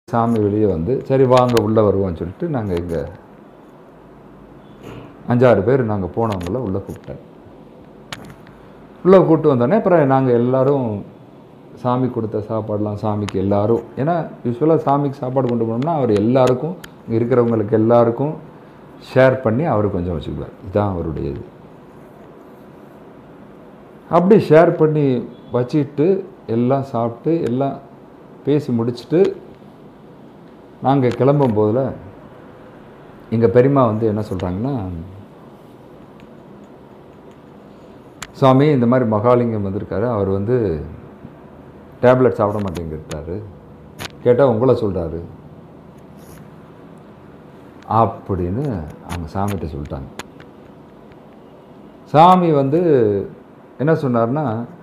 சாமி வெளியே வந்து சரி வாங்க உள்ளே வருவோம்னு சொல்லிட்டு நாங்கள் இங்கே அஞ்சாறு பேர் நாங்கள் போனவங்கள உள்ளே கூப்பிட்டாங்க உள்ளே கூப்பிட்டு வந்தோடனே அப்புறம் நாங்கள் எல்லாரும் சாமி கொடுத்த சாப்பாடெலாம் சாமிக்கு எல்லாரும் ஏன்னா யூஸ்வலாக சாமிக்கு சாப்பாடு கொண்டு போனோம்னா அவர் எல்லாருக்கும் இங்கே இருக்கிறவங்களுக்கு எல்லாருக்கும் ஷேர் பண்ணி அவர் கொஞ்சம் வச்சுக்குவார் இதுதான் அவருடைய இது அப்படி ஷேர் பண்ணி வச்சுட்டு எல்லாம் சாப்பிட்டு எல்லாம் பேசி முடிச்சுட்டு நாங்கள் கிளம்பும் போதில் எங்கள் பெரியம்மா வந்து என்ன சொல்கிறாங்கன்னா சுவாமி இந்த மாதிரி மகாலிங்கம் வந்திருக்காரு அவர் வந்து டேப்லெட் சாப்பிட மாட்டேங்கிறாரு கேட்டால் உங்களை சொல்கிறாரு அப்படின்னு அவங்க சாமிகிட்ட சொல்லிட்டாங்க சாமி வந்து என்ன சொன்னார்னா